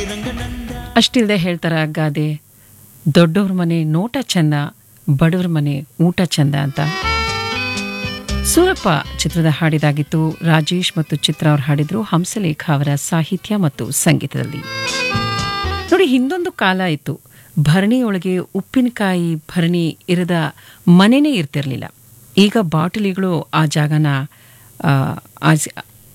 ಅಷ್ಟಿಲ್ಲದೆ ಹೇಳ್ತಾರ ಗಾದೆ ದೊಡ್ಡವ್ರ ಮನೆ ನೋಟ ಚಂದ ಬಡವ್ರ ಮನೆ ಊಟ ಚಂದ ಅಂತ ಸೂರಪ್ಪ ಚಿತ್ರದ ಹಾಡಿದಾಗಿತ್ತು ರಾಜೇಶ್ ಮತ್ತು ಚಿತ್ರ ಅವರು ಹಾಡಿದ್ರು ಹಂಸಲೇಖ ಅವರ ಸಾಹಿತ್ಯ ಮತ್ತು ಸಂಗೀತದಲ್ಲಿ ನೋಡಿ ಹಿಂದೊಂದು ಕಾಲ ಇತ್ತು ಭರಣಿಯೊಳಗೆ ಉಪ್ಪಿನಕಾಯಿ ಭರಣಿ ಇರದ ಮನೆನೇ ಇರ್ತಿರ್ಲಿಲ್ಲ ಈಗ ಬಾಟಲಿಗಳು ಆ ಜಾಗನ ಆ, ಆ ಜ-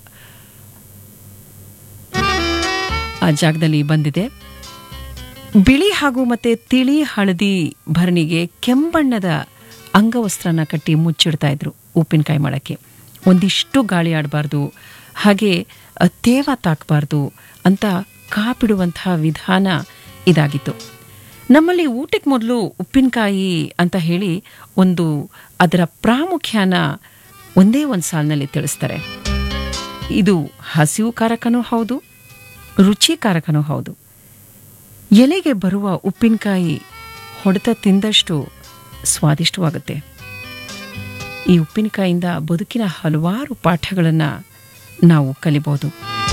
ಆ ಜಾಗದಲ್ಲಿ ಬಂದಿದೆ ಬಿಳಿ ಹಾಗೂ ಮತ್ತೆ ತಿಳಿ ಹಳದಿ ಭರಣಿಗೆ ಕೆಂಬಣ್ಣದ ಅಂಗವಸ್ತ್ರನ ಕಟ್ಟಿ ಮುಚ್ಚಿಡ್ತಾ ಇದ್ರು ಉಪ್ಪಿನಕಾಯಿ ಮಾಡಕ್ಕೆ ಒಂದಿಷ್ಟು ಗಾಳಿ ಆಡಬಾರ್ದು ಹಾಗೆ ಅ, ತೇವ ತಾಕಬಾರ್ದು ಅಂತ ಕಾಪಿಡುವಂತಹ ವಿಧಾನ ಇದಾಗಿತ್ತು ನಮ್ಮಲ್ಲಿ ಊಟಕ್ಕೆ ಮೊದಲು ಉಪ್ಪಿನಕಾಯಿ ಅಂತ ಹೇಳಿ ಒಂದು ಅದರ ಪ್ರಾಮುಖ್ಯನ ಒಂದೇ ಒಂದು ಸಾಲಿನಲ್ಲಿ ತಿಳಿಸ್ತಾರೆ ಇದು ಹಸಿವು ಕಾರಕನೂ ಹೌದು ರುಚಿಕಾರಕನೂ ಹೌದು ಎಲೆಗೆ ಬರುವ ಉಪ್ಪಿನಕಾಯಿ ಹೊಡೆತ ತಿಂದಷ್ಟು ಸ್ವಾದಿಷ್ಟವಾಗುತ್ತೆ ಈ ಉಪ್ಪಿನಕಾಯಿಂದ ಬದುಕಿನ ಹಲವಾರು ಪಾಠಗಳನ್ನು ನಾವು ಕಲಿಬಹುದು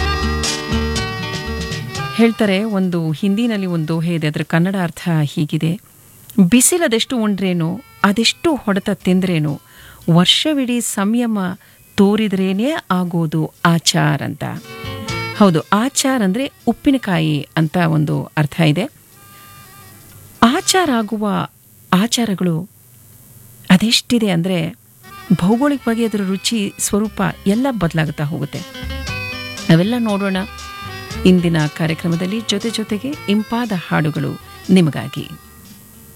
ಹೇಳ್ತಾರೆ ಒಂದು ಹಿಂದಿನಲ್ಲಿ ಒಂದು ದೋಹೆ ಇದೆ ಅದರ ಕನ್ನಡ ಅರ್ಥ ಹೀಗಿದೆ ಬಿಸಿಲದೆಷ್ಟು ಉಂಡ್ರೇನು ಅದೆಷ್ಟು ಹೊಡೆತ ತಿಂದ್ರೇನು ವರ್ಷವಿಡೀ ಸಂಯಮ ತೋರಿದ್ರೇನೇ ಆಗೋದು ಆಚಾರ್ ಅಂತ ಹೌದು ಆಚಾರ್ ಅಂದರೆ ಉಪ್ಪಿನಕಾಯಿ ಅಂತ ಒಂದು ಅರ್ಥ ಇದೆ ಆಚಾರ ಆಗುವ ಆಚಾರಗಳು ಅದೆಷ್ಟಿದೆ ಅಂದರೆ ಭೌಗೋಳಿಕವಾಗಿ ಅದರ ರುಚಿ ಸ್ವರೂಪ ಎಲ್ಲ ಬದಲಾಗುತ್ತಾ ಹೋಗುತ್ತೆ ಅವೆಲ್ಲ ನೋಡೋಣ ಇಂದಿನ ಕಾರ್ಯಕ್ರಮದಲ್ಲಿ ಜೊತೆ ಜೊತೆಗೆ ಇಂಪಾದ ಹಾಡುಗಳು ನಿಮಗಾಗಿ